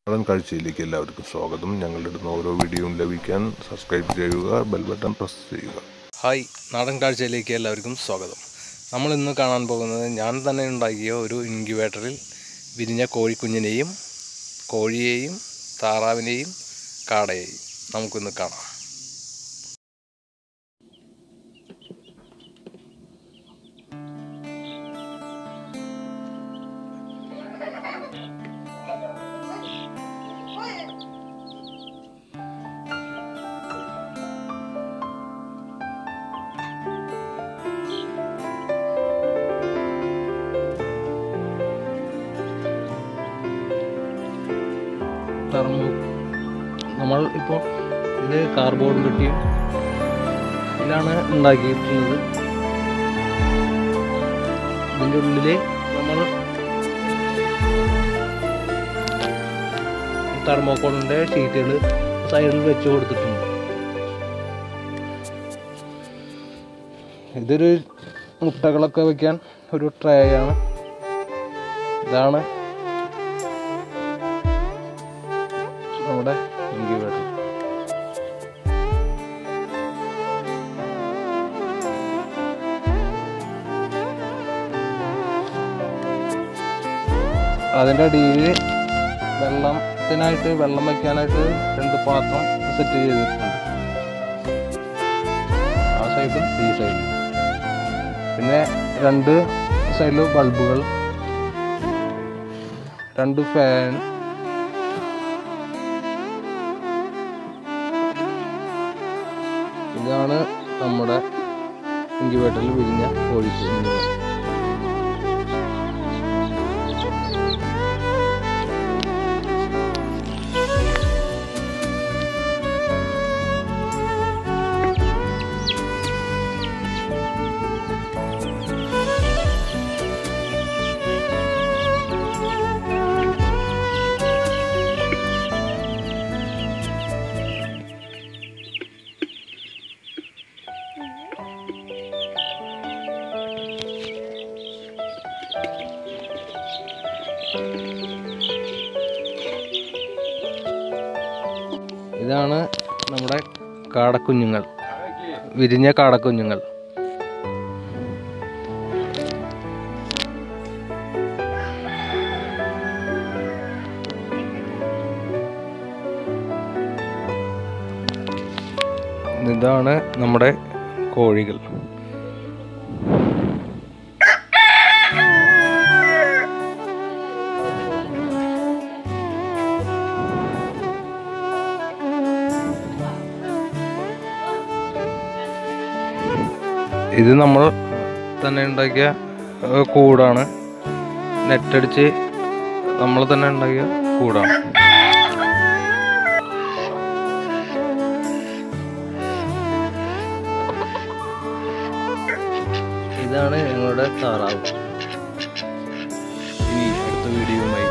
നാടൻ കാഴ്ചയിലേക്ക് എല്ലാവർക്കും സ്വാഗതം ഞങ്ങളുടെ ഇടുന്ന ഓരോ വീഡിയോയും ലഭിക്കാൻ സബ്സ്ക്രൈബ് ചെയ്യുക ബെൽ ബട്ടൺ പ്രസ് ചെയ്യുക ഹായ് നാടൻ കാഴ്ചയിലേക്ക് എല്ലാവർക്കും സ്വാഗതം നമ്മൾ ഇന്ന് കാണാൻ പോകുന്നത് ഞാൻ തന്നെ ഉണ്ടാക്കിയ ഒരു ഇൻക്യുബേറ്ററിൽ വിരിഞ്ഞ കോഴിക്കുഞ്ഞിനെയും കോഴിയെയും താറാവിനെയും കാടയെയും നമുക്കിന്ന് കാണാം ടർമോ നമ്മൾ ഇപ്പോൾ ഇത് കാർബോർഡ് പെട്ടിയും ഇതിലാണ് ഉണ്ടാക്കിയിട്ടുള്ളത് ഇതിൻ്റെ ഉള്ളിൽ നമ്മൾ തെർമോക്കോളിൻ്റെ ഷീറ്റുകൾ സൈഡിൽ വെച്ച് കൊടുത്തിട്ടുണ്ട് ഇതൊരു മുട്ടകളൊക്കെ വെക്കാൻ ഒരു ട്രേ ആണ് ഇതാണ് നമ്മുടെ ഇൻക്യുബേറ്റർ അതിൻ്റെ അടിയിൽ വെള്ളത്തിനായിട്ട് വെള്ളം വയ്ക്കാനായിട്ട് രണ്ട് പാത്രം സെറ്റ് ചെയ്തിട്ടുണ്ട് ആ സൈഡും ഈ സൈഡും പിന്നെ രണ്ട് സൈഡിലും ബൾബുകൾ രണ്ട് ഫാൻ ഇതാണ് നമ്മുടെ ഇൻക്യുബേറ്ററിൽ വിരിഞ്ഞ കോഴിക്കുഞ്ഞുങ്ങൾ ഇതാണ് നമ്മുടെ കാടക്കുഞ്ഞുങ്ങൾ വിരിഞ്ഞ കാടക്കുഞ്ഞുങ്ങൾ ഇതാണ് നമ്മുടെ കോഴികൾ ഇത് നമ്മൾ തന്നെ ഉണ്ടാക്കിയ ഏർ, കൂടാണ് നെറ്റടിച്ച് നമ്മൾ തന്നെ ഉണ്ടാക്കിയ കൂടാണ് ഇതാണ് ഞങ്ങളുടെ താറാവ് ഇനി അടുത്ത വീഡിയോയുമായി